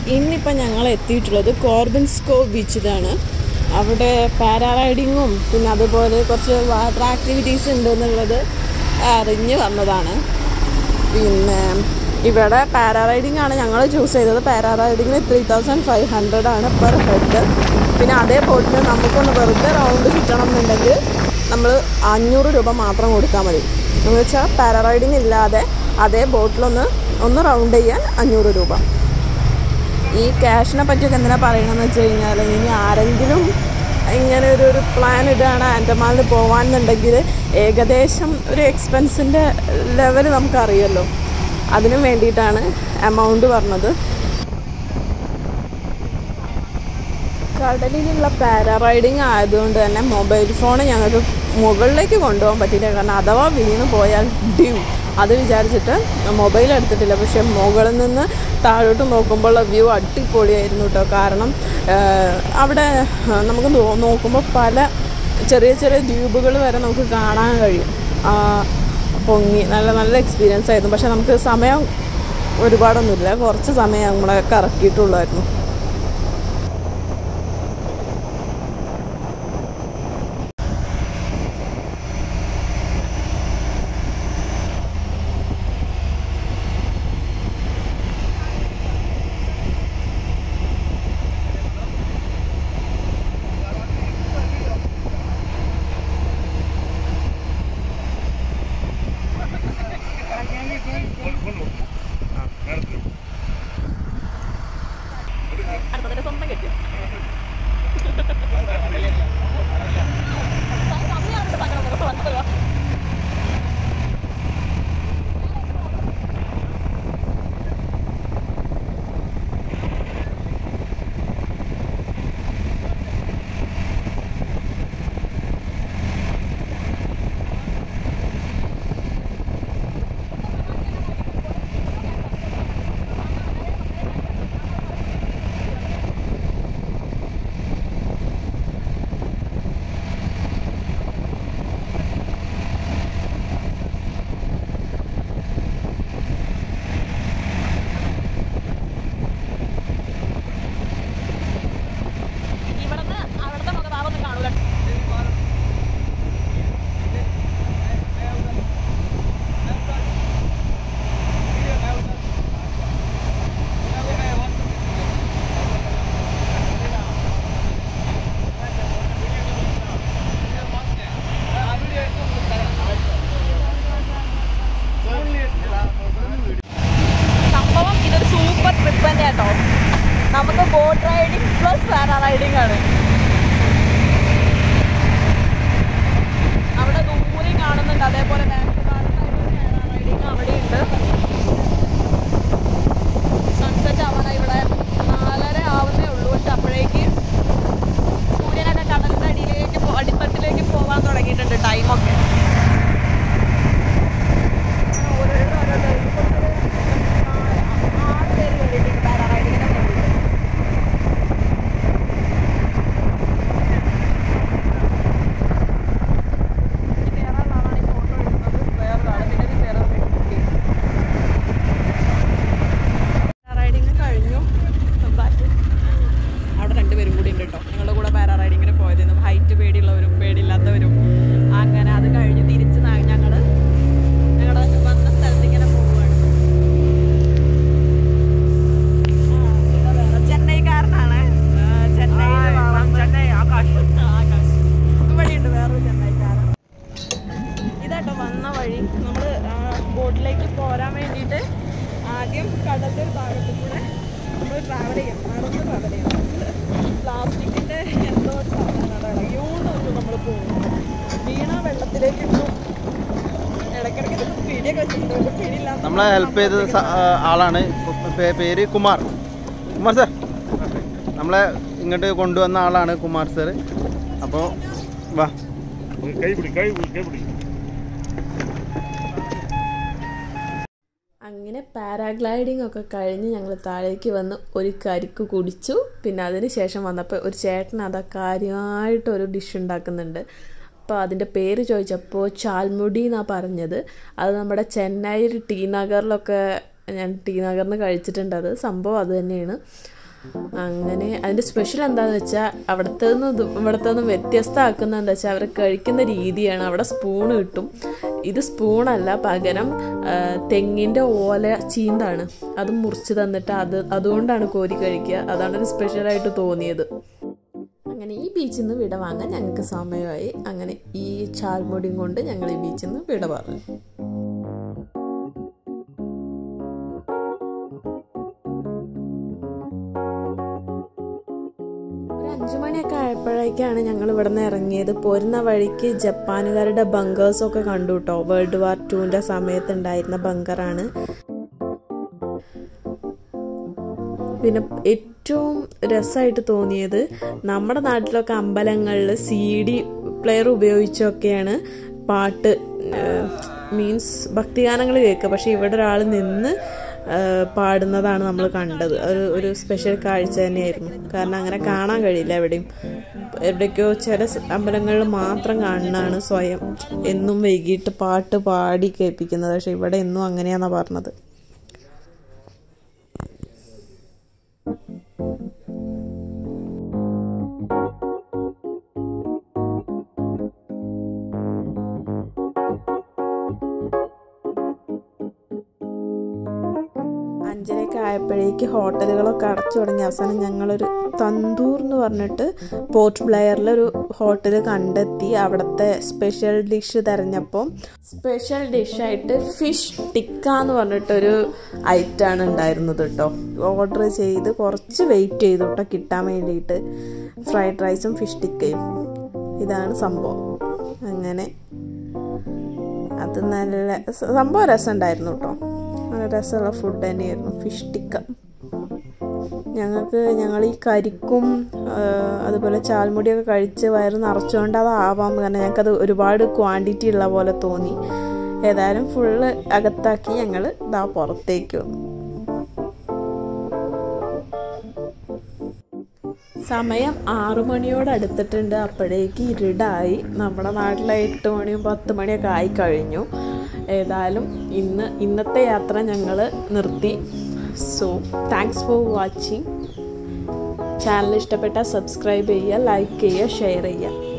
ഇന്നിപ്പോൾ ഞങ്ങൾ എത്തിയിട്ടുള്ളത് കോർബൻസ്കോ ബീച്ചിലാണ് അവിടെ പാരാറൈഡിങ്ങും പിന്നെ അതുപോലെ കുറച്ച് വാട്ടർ ആക്ടിവിറ്റീസ് ഉണ്ട് എന്നുള്ളത് അറിഞ്ഞ് വന്നതാണ് പിന്നെ ഇവിടെ പാരാറൈഡിംഗ് ആണ് ഞങ്ങൾ ചൂസ് ചെയ്തത് പാരാറൈഡിങ്ങിന് ത്രീ തൗസൻഡ് ഫൈവ് ഹൺഡ്രഡ് ആണ് പെർ ഹെഡ് പിന്നെ അതേ ബോട്ടിൽ നമുക്കൊന്ന് വെറുതെ റൗണ്ട് ചുറ്റണം എന്നുണ്ടെങ്കിൽ നമ്മൾ അഞ്ഞൂറ് രൂപ മാത്രം കൊടുത്താൽ മതി എന്ന് വെച്ചാൽ പാരാറൈഡിങ് ഇല്ലാതെ അതേ ബോട്ടിലൊന്ന് ഒന്ന് റൗണ്ട് ചെയ്യാൻ അഞ്ഞൂറ് രൂപ ഈ ക്യാഷിനെ പറ്റിയൊക്കെ എന്തിനാ പറയണമെന്ന് വെച്ച് കഴിഞ്ഞാൽ ഇനി ആരെങ്കിലും ഇങ്ങനെ ഒരു ഒരു പ്ലാൻ ഇടുകയാണ് ആൻഡമാനിൽ പോകാമെന്നുണ്ടെങ്കിൽ ഏകദേശം ഒരു എക്സ്പെൻസിൻ്റെ ലെവൽ നമുക്കറിയാമല്ലോ അതിനു വേണ്ടിയിട്ടാണ് എമൗണ്ട് പറഞ്ഞത് കടലിലുള്ള പാരാറൈഡിങ് ആയതുകൊണ്ട് തന്നെ മൊബൈൽ ഫോൺ ഞങ്ങൾക്ക് മുകളിലേക്ക് കൊണ്ടുപോകാൻ പറ്റില്ല കാരണം അഥവാ വീണ് പോയാൽ ഡ്യൂ അത് വിചാരിച്ചിട്ട് മൊബൈൽ എടുത്തിട്ടില്ല പക്ഷെ മുകളിൽ നിന്ന് താഴോട്ട് നോക്കുമ്പോൾ വ്യൂ അടിപൊളിയായിരുന്നു കേട്ടോ കാരണം അവിടെ നമുക്ക് നോക്കുമ്പോൾ പല ചെറിയ ചെറിയ ദ്വീപുകൾ വരെ നമുക്ക് കാണാൻ കഴിയും പൊങ്ങി നല്ല നല്ല എക്സ്പീരിയൻസ് ആയിരുന്നു പക്ഷെ നമുക്ക് സമയം ഒരുപാടൊന്നുമില്ല കുറച്ച് സമയം നമ്മളെ കറക്കിയിട്ടുള്ളായിരുന്നു സംഭവം ഇതൊരു സൂപ്പർ ട്രിപ്പ് തന്നെ കേട്ടോ നമുക്ക് boat riding plus para riding ആണ് അവിടെ ദൂരെ കാണുന്നുണ്ട് അതേപോലെ ബാക്ക് പാരാ റൈഡിങ് അവിടെ ഉണ്ട് സൺസെറ്റ് ആവാനായി ഇവിടെ നാലര ആവുന്നേ ഉള്ളൂ പക്ഷെ അപ്പോഴേക്ക് സൂര്യനൊക്കെ കടലിന്റെ അടിയിലേക്ക് പോ- അടിത്തട്ടിലേക്ക് പോകാൻ തുടങ്ങിയിട്ടുണ്ട് ടൈമൊക്കെ ഓരോരോ ഓരോ ആറ് പേര് കയറിയിട്ടുണ്ട് പാരാറൈഡിങ്ങിന് വേണ്ടിയിട്ട് വേറെ ആളാണ് ഈ ഫോട്ടോ എടുക്കുന്നത് വേറൊരാൾ പിന്നെ ഒരു വേറെ പാരാറൈഡിങ് കഴിഞ്ഞു ബാക്കി അവിടെ രണ്ടുപേരും കൂടി ഉണ്ട് കേട്ടോ ഞങ്ങളുടെ കൂടെ പാരാറൈഡിങ്ങിന് പോയതിനും ഹൈറ്റ് പേടിയുള്ളവരും പേടിയില്ലാത്തവരും അങ്ങനെ അത് കഴിഞ്ഞ് തിരിച്ച് ഞങ്ങൾ ഞങ്ങളുടെ വന്ന സ്ഥലത്ത് ഇങ്ങനെ പോവുകയാണ് ആ, ഇത് വേറെ ചെന്നൈക്കാരനാണ് ആ, ചെന്നൈയിൽ ചെന്നൈ ആകാശ് ആകാശ് ഇവിടെയുണ്ട് വേറൊരു ചെന്നൈക്കാരൻ ഇതാട്ടോ വന്ന വഴി നമ്മൾ ബോട്ടിലേക്ക് പോരാൻ വേണ്ടിയിട്ട് ആദ്യം കടലിൻ്റെ ഒരു ഭാഗത്ത് കൂടെ നമ്മൾ ട്രാവൽ ചെയ്യണം നടന്ന് ട്രാവൽ ചെയ്യണം പ്ലാസ്റ്റിക്കിൻ്റെ എന്തോ ഒരു സാധനമാണ് ഇളകിയോണ്ട് നമ്മൾ പോകുന്നത് വീണ വെള്ളത്തിലേക്ക് ഇട്ടു ഇടയ്ക്കിടയ്ക്ക് ഇത് പിടിയൊക്കെ വെച്ചിട്ടുണ്ട് പക്ഷെ പിടിയില്ലാത്ത നമ്മളെ ഹെൽപ്പ് ചെയ്ത സ- ആ, ആളാണ് പേ- പേര് കുമാർ കുമാർ സാർ നമ്മളെ ഇങ്ങോട്ട് കൊണ്ടുവന്ന ആളാണ് കുമാർ സാർ അപ്പോൾ വാ கைப்பிடி கை கைப்பிடி അങ്ങനെ പാരാഗ്ലൈഡിംഗ് ഒക്കെ കഴിഞ്ഞ് ഞങ്ങൾ താഴേക്ക് വന്ന് ഒരു കരിക്ക് കുടിച്ചു പിന്നെ അതിന് ശേഷം വന്നപ്പോൾ ഒരു ചേട്ടൻ അതാ കാര്യമായിട്ട് ഒരു ഡിഷ് ഉണ്ടാക്കുന്നുണ്ട് അപ്പോൾ അതിൻ്റെ പേര് ചോദിച്ചപ്പോൾ ചാൽമുടി എന്നാണ് പറഞ്ഞത് അത് നമ്മുടെ ചെന്നൈ ടി നഗറിലൊക്കെ ഞാൻ ടി നഗറിന് കഴിച്ചിട്ടുണ്ട് അത് സംഭവം അത് തന്നെയാണ് അങ്ങനെ അതിൻ്റെ സ്പെഷ്യൽ എന്താണെന്ന് വെച്ചാൽ അവിടുത്തെ നിന്ന് ഇത് ഇവിടുത്തെ നിന്ന് വ്യത്യസ്തമാക്കുന്ന എന്താ വെച്ചാൽ അവർ കഴിക്കുന്ന രീതിയാണ് അവിടെ സ്പൂണ് കിട്ടും ഇത് സ്പൂണല്ല പകരം ആ, തെങ്ങിൻ്റെ ഓല ചീന്താണ് അത് മുറിച്ച് തന്നിട്ട് അത് അതുകൊണ്ടാണ് കോരി കഴിക്കുക അതാണ് ഒരു സ്പെഷ്യലായിട്ട് തോന്നിയത് അങ്ങനെ ഈ ബീച്ചിൽ നിന്ന് വിട വാങ്ങാൻ ഞങ്ങൾക്ക് സമയമായി അങ്ങനെ ഈ ചാൽമുടിയും കൊണ്ട് ഞങ്ങൾ ഈ ബീച്ചിൽ നിന്ന് വിട പറഞ്ഞു ഒരു അഞ്ചു മണിയൊക്കെ ആയപ്പോഴേക്കാണ് ഞങ്ങൾ ഇവിടെ നിന്ന് ഇറങ്ങിയത് പോരുന്ന വഴിക്ക് ജപ്പാനുകാരുടെ ബങ്കേഴ്സൊക്കെ കണ്ടു കേട്ടോ വേൾഡ് വാർ ടുവിൻ്റെ സമയത്ത് ഉണ്ടായിരുന്ന ബങ്കറാണ് പിന്നെ ഏറ്റവും രസമായിട്ട് തോന്നിയത് നമ്മുടെ നാട്ടിലൊക്കെ അമ്പലങ്ങളിൽ സി ഡി പ്ലെയർ ഉപയോഗിച്ചൊക്കെയാണ് പാട്ട് മീൻസ് ഭക്തിഗാനങ്ങൾ കേൾക്കുക പക്ഷെ ഇവിടെ ഒരാൾ നിന്ന് ആ, പാടുന്നതാണ് നമ്മൾ കണ്ടത് ഒരു ഒരു സ്പെഷ്യൽ കാഴ്ച തന്നെയായിരുന്നു കാരണം അങ്ങനെ കാണാൻ കഴിയില്ല എവിടെയും എവിടേക്കോ ചില സ് അമ്പലങ്ങളിൽ മാത്രം കാണുന്നതാണ് സ്വയം എന്നും വൈകിട്ട് പാട്ട് പാടി കേൾപ്പിക്കുന്നത് പക്ഷെ ഇവിടെ എന്നും അങ്ങനെയാണെന്നാണ് പറഞ്ഞത് അഞ്ചരയൊക്കെ ആയപ്പോഴേക്ക് ഹോട്ടലുകളൊക്കെ അടച്ചു തുടങ്ങി അവസാനം ഞങ്ങളൊരു തന്തൂർ എന്ന് പറഞ്ഞിട്ട് പോർട്ട് ബ്ലെയറിലൊരു ഹോട്ടൽ കണ്ടെത്തി അവിടുത്തെ സ്പെഷ്യൽ ഡിഷ് തിരഞ്ഞപ്പോൾ സ്പെഷ്യൽ ഡിഷായിട്ട് ഫിഷ് ടിക്ക എന്ന് പറഞ്ഞിട്ടൊരു ഐറ്റാണ് ഉണ്ടായിരുന്നത് കേട്ടോ ഓർഡർ ചെയ്ത് കുറച്ച് വെയിറ്റ് ചെയ്തു കേട്ടോ കിട്ടാൻ വേണ്ടിയിട്ട് ഫ്രൈഡ് റൈസും ഫിഷ് ടിക്കയും ഇതാണ് സംഭവം അങ്ങനെ അത് നല്ല സംഭവം രസമുണ്ടായിരുന്നു കേട്ടോ നല്ല രസമുള്ള ഫുഡ് തന്നെയായിരുന്നു ഫിഷ് ടിക്ക ഞങ്ങൾക്ക് ഞങ്ങൾ ഈ കരിക്കും ആ, അതുപോലെ ചാൽമുടിയൊക്കെ കഴിച്ച് വയറ് നിറച്ചുകൊണ്ട് അതാവാം കാരണം ഞങ്ങൾക്കത് ഒരുപാട് ക്വാണ്ടിറ്റി ഉള്ള പോലെ തോന്നി ഏതായാലും ഫുള്ള് അകത്താക്കി ഞങ്ങൾ ഇതാ പുറത്തേക്ക് വന്നു സമയം ആറു മണിയോട് അടുത്തിട്ടുണ്ട് അപ്പോഴേക്ക് ഇരുടായി നമ്മുടെ നാട്ടിലെ എട്ട് മണിയും പത്ത് മണിയൊക്കെ ആയി കഴിഞ്ഞു ഏതായാലും ഇന്ന് ഇന്നത്തെ യാത്ര ഞങ്ങൾ നിർത്തി so thanks for watching channel ഇഷ്ടപ്പെട്ടാൽ സബ്സ്ക്രൈബ് ചെയ്യുക ലൈക്ക് ചെയ്യുക ഷെയർ ചെയ്യുക